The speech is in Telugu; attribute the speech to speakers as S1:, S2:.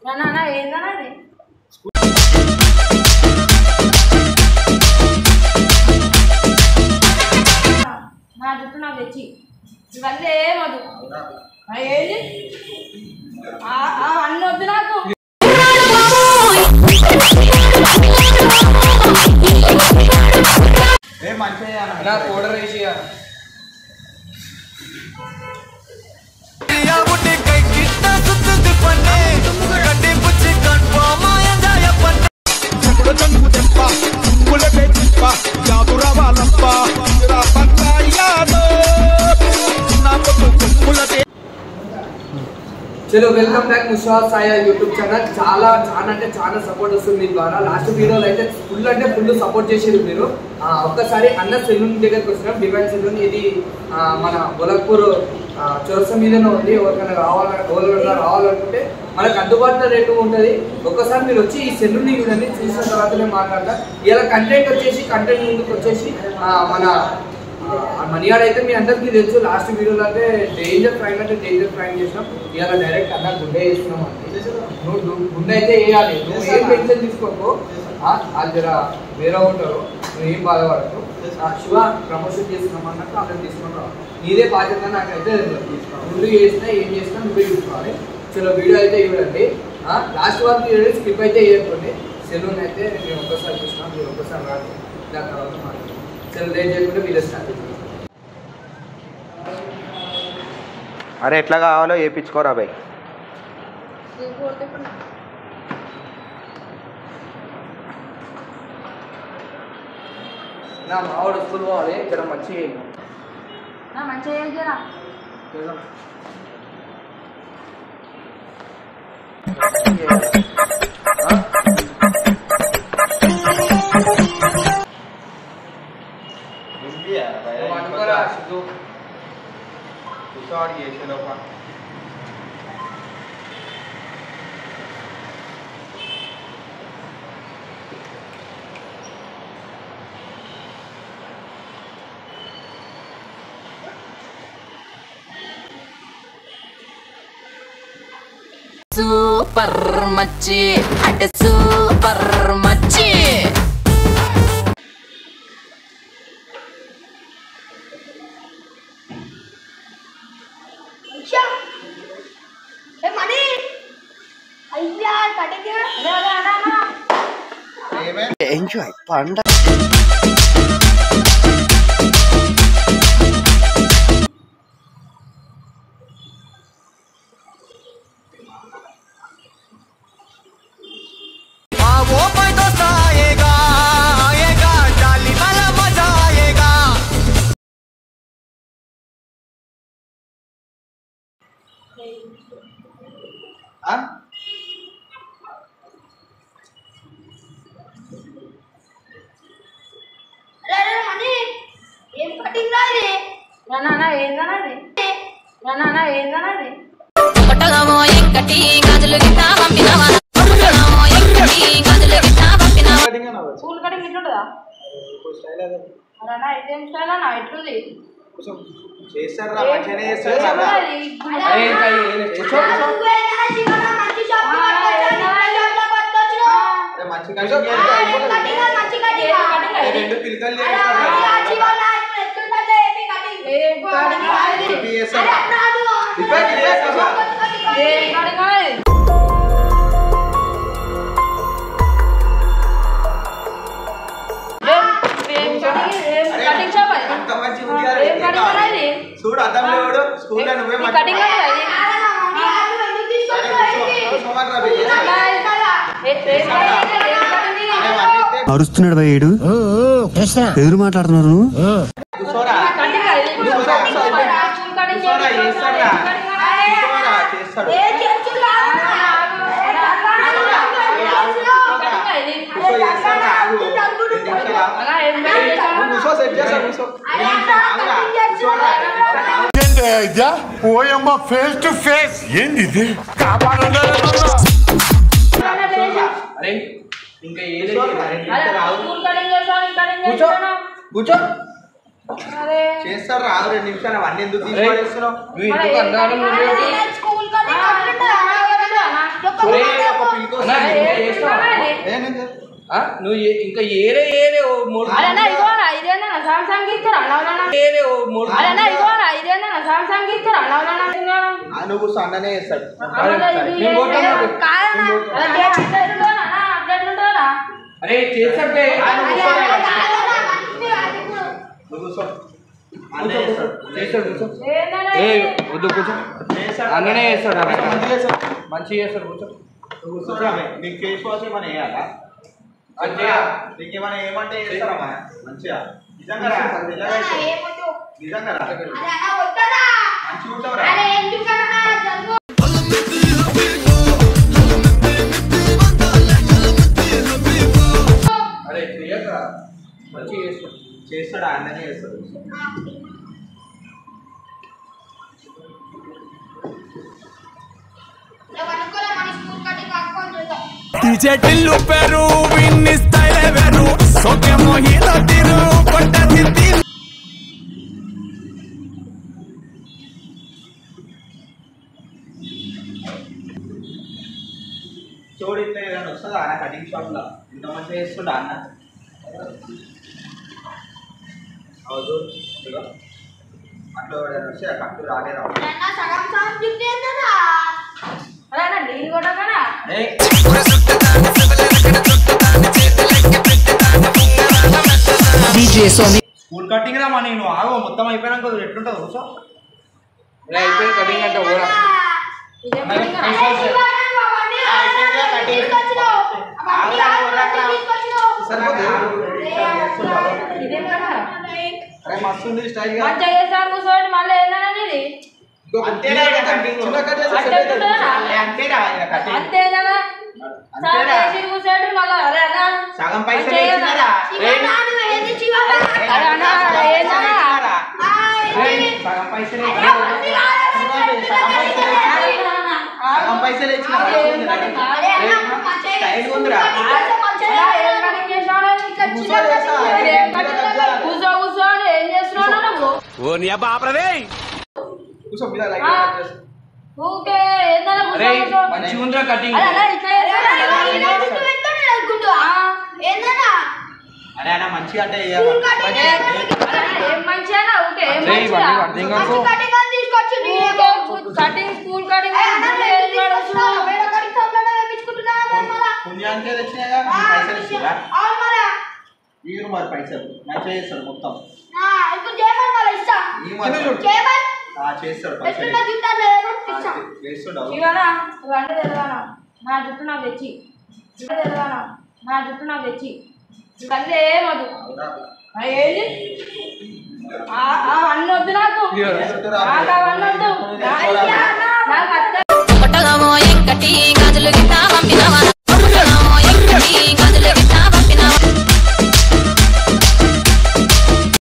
S1: నాన్న ఏందన్నా అది నా జుట్టు నాకు తెచ్చి ఇవన్నీ ఏమదు ఏంటి ఆ, ఆ, అన్ని వద్దు నాకు
S2: ఏం మంచిగా
S3: నా పౌడర్ వేసి చలో వెల్కమ్ బ్యాక్ ముషాద్ సాయ యూట్యూబ్ ఛానల్ చాలా చాలా అంటే చాలా సపోర్ట్ వస్తుంది మీ ద్వారా లాస్ట్ వీడియోలో అయితే ఫుల్ అంటే ఫుల్ సపోర్ట్ చేసేది మీరు ఆ, ఒక్కసారి అన్న సెలూన్ దగ్గరికి వచ్చినాం డివైన్ సెలూన్ ఇది ఆ, మన గోలక్పూర్ చొరస మీదనే ఉంది ఎవరికైనా రావాల ఎవరికైనా రావాలనుకుంటే మనకు అందుబాటులో రేటు ఉంటుంది ఒక్కసారి మీరు వచ్చి ఈ సెలూన్ చూడండి చూసిన తర్వాతనే మాట్లాడతా ఇలా కంటెంట్ వచ్చేసి కంటెంట్ ముందుకు వచ్చేసి ఆ, మన ఆ మనియాడ్ అయితే మీ అందరికీ తెలుసు లాస్ట్ వీడియోలో అయితే డేంజర్ ఫ్రైన్ అంటే డేంజర్ ఫ్రైన్ చేసినాం ఇవాళ డైరెక్ట్ అన్న గుండె వేస్తున్నాం అండి నువ్వు గు- గుండె అయితే వేయాలి నువ్వు ఏం టెన్షన్ తీసుకోకు ఆ, అది జర వేరే ఉంటారు నువ్వు ఏం బాధపడకు ఆ, శివ ప్రమోషన్ చేస్తున్నాం అన్నట్టు అందరు తీసుకుని రావు నీదే బాధ్యత నాకైతే తెలియదు. ముందు చేసినా ఏం చేసినా నువ్వే చూసుకోవాలి చలో వీడియో అయితే చూడండి లాస్ట్ వరకు చూడండి స్కిప్ అయితే చేయకండి సెలూన్ అయితే నేను ఒక్కసారి చూసినా మీరు ఒక్కసారి రాదు దాని తర్వాత మాట్లాడదాం చలో లేట్ చేయకుండా వీడియో స్టార్ట్ చేద్దాం
S2: అరే ఎట్లా కావాలో వేయించుకోరా బాయ్
S3: నా మావాడు స్కూల్ పోవాలి ఇక్కడ మంచి
S1: నా మంచిగా ఏం చేయరా
S3: అనుకోరా సిద్ధు
S4: సూపర్ మచ్చి అంటే సూపర్ మచ్చి
S2: ఎంజాయ్ పండ
S1: ఏం కటింగ్ రాది నాన్న ఏందన్నా అది నాన్న ఏందన్నా అది
S4: కొట్టగామో ఎంకటి గాజులు గిట్ట పంపినవా కొట్టగామో ఎంకటి గాజులు గిట్ట పంపినవా
S1: స్కూల్ కటింగ్ ఇట్లుంటుందా నాన్న అయితే స్టైల్ అన్న ఎట్లుంది
S2: చేస్తారా
S1: ఏం-
S2: మంచిగానే
S1: ఏం
S2: చేస్తారు కదా
S1: ఉన్నది?
S3: అరే ఇంకా ఏ- కూర్చో, కూర్చో.
S2: అరే మంచి
S3: కూర్చో.
S2: రెండు పిలకలు
S1: ఏం కటింగ్ రాది?
S2: చేస్తారా
S3: ఇప్పటి చేస్తావా?
S1: ఏం కటింగ్ రాది? ఏం- ఏం కటింగ్- ఏం కటింగ్ షాప్ అది?
S2: అంత మంచిగా ఉంది కదా,
S1: ఏం కటింగ్ రాది?
S2: చూడు అద్దం లేవాడు స్కూల్లో నువ్వే
S1: ఈ
S2: మంచి
S1: కటింగ్ రాది అది?
S2: సరే, కూర్చో. కూర్చోమని రా భయ్యా.
S1: నాన్న, ఏ- ఏం కటింగ్? ఏం కటింగ్?
S2: అరే వాడిని ఎత్తే
S5: అరుస్తున్నాడు భయ్యుడు ఎదురు మాట్లాడుతున్నారు నువ్వు
S2: కూర్చోరా
S1: కటింగ్ రాది?
S2: కూర్చో, కూర్చో, కూర్చో.
S1: స్కూల్ కటింగ్
S2: కూర్చోరా,
S1: చేయించుకోవాలి.
S2: చేస్తాడా?
S1: ఏం కటింగ్ రాది?
S2: కూర్చోరా, చేస్తాడు
S1: ఏ చేస్తున్నా?
S2: కూర్చో, చేస్తాడు, ఆగు. రెండు నిమిషాలు ఆగు.
S1: అలా ఏం కటింగ్ చేశావు?
S2: నువ్వు కూర్చో, సెట్ చేస్తా, కూర్చో. రెండు నిమిషాలు ఆగురా. కూర్చోరా, రెండు నిమిషాలు ఆగు.
S6: ఏంటి ఇదా ఓయమ్మ ఫేస్ టు ఫేస్ ఏంది ఇది కాపాడండి
S3: అరే ఇంకా ఏలేదు
S2: కూర్చోరా, రెండు
S1: అరే,
S2: నిమిషాలు ఆగు.
S1: స్కూల్ కటింగ్ చేశావు, ఈ కటింగ్
S3: కూర్చో
S1: చేశాను.
S3: కూర్చో
S1: అరే
S2: చేస్తాడు రాదు రెండు నిమిషాలు అవన్నీ ఎందుకు
S3: అరే,
S2: తీసుకోడేస్తున్నావు
S3: నువ్వు ఎందుకు అన్నాడు
S1: అరే, స్కూల్ కటింగ్ అట్లుంటుందా?
S3: ఒరే, అన్నా, ఇంకా చేస్తావా?
S2: ఏ నేను
S3: ఆ? నువ్వు ఏ- ఇంకా ఏరే ఏరే ఓ మూడు
S1: అదన్నా ఇదిగోనా ఇదేనా సామ్సంగ్ ఇస్తారా అలా
S3: ఏరే ఓ మూడు
S1: అదన్నా ఇదిగోనా ఇదేనా సామ్సంగ్ ఇస్తారా అలా
S2: ఆ, నువ్వు సన్ననే వేస్తాడు
S3: నేను పోతాను నాకు. అరే చేస్తే
S2: నువ్వు కూర్చో అన్నే వేస్తాడు
S3: చేస్తాడు కూర్చో ఏ వద్దు కూర్చో అన్ననే చేస్తాడు అన్న.
S2: మంచిగా వేస్తాడు
S3: మంచిగా చేస్తాడు కూర్చో
S2: నువ్వు కూర్చో నీకు ఫేస్ వాష్ ఏమైనా వేయాలా
S3: మంచిగా
S2: నీకేమైనా ఏమంటే వేస్తారమ్మా మంచిగా నిజంగా రా, నిజంగా వేసుకో. నిజంగా రా. మంచిగా ఉంటావురా
S3: అరే చేయక మంచిగా చేస్తాడు
S2: చేస్తాడు అన్ననే చేస్తాడు
S7: ಟಿಲ್ಲು ಪೆರು ವಿನ್ನಿಸ್ತಾರೆ ಬೇರು ಸೊಕ್ಕೆ ಮೋಹಿಲ ತಿರು ಕೊಟ್ಟ ತಿತ್ತಿ
S2: చూడు ఇట్లా ఏదైనా వస్తుందా అన్న కటింగ్ షాప్ లో ఇంత మంచిగా చేస్తుండ అన్న అవును ఇదిగో. అట్లా ఎవరైనా వస్తే ఆ కట్టు రానే రావు
S1: నీళ్ళు కూడా కదా
S2: ఏయ్, స్కూల్ కటింగ్ రా మన నువ్వు ఆగో మొత్తం అయిపోయినాక అది ఎట్లుంటుంది కూర్చో
S3: ఇలా అయిపోయింది కటింగ్ అంటే ఓరా
S1: ఇదేం
S2: మరి
S1: పని
S2: face
S1: కదా?
S2: wash. సరిపోతుంది
S1: ఇదేం పని కదా?
S2: అరే మస్తు ఉంది స్టైల్ గా
S1: మంచిగా చేసాను కూర్చోండి మళ్ళీ ఏందన్నా ఇది
S2: అంతేనా ఇక cutting? చిన్న cut చేస్తే
S1: అంటే
S2: సరిపోతుంది.
S1: ఉంటుందా?
S2: ఏ, అంతేనా ఇక cutting?
S1: అంతేనా
S2: అంతేనా?
S1: చేసి కూర్చోండి మళ్ళీ అరే అన్న
S2: సగం పైసలు
S1: మంచిగా
S2: ఇచ్చినారా
S1: అరే అన్న ఏందన్నా
S2: ఏయ్, సగం పైసలు ఇచ్చినారా? సగం పైసలు ఇచ్చినారా? సగం పైసలు ఇచ్చినారా? స్టైల్ ఉందిరా
S1: కూర్చో కూర్చోండి ఏం చేస్తున్నావు నువ్వు
S7: ఓ నీ బాపరదే
S2: కూర్చో మీద లైట్
S1: ఆ.
S2: కట్ చేసి.
S1: ఊకే ఏందన్నా
S3: అరే
S1: కూర్చో కూర్చో
S3: మంచిగా ఉందిరా కటింగ్
S1: అరే అన్న ఇట్లా చేస్తావా?
S2: అరే అన్న మంచిగా అంటే ఇయ్యాలి.
S1: ఏ, అరే అన్న, ఏం మంచిగా ఊకే ఏం
S3: అరే
S1: మంచిగా
S3: ఇవన్నీ అర్థం కాదు
S1: ఊకే కటింగ్ స్కూల్ కటింగ్
S2: పుణ్యానికే తెచ్చినాయిగా మీ పైసలు ఇచ్చిరా మీరు మరి పైసలు మంచిగా చేస్తాడు మొత్తం ఈ మరి ఆ, చేస్తాడు పైసలు ఆ, చేస్తాడు
S1: శివనా ఇవన్నీ తెలవానా నా జుట్టు నాకు తెచ్చి ఇవన్నీ తెలవానా నా జుట్టు నాకు తెచ్చి ఇవన్నీ ఏమదు ఆ, ఏంది ఆ- ఆ అన్ని వద్దు నాకు నాకు అవన్నీ వద్దు నాకు అత్త
S4: కొట్టగమో ఎంకటి గాజులు గిట్ట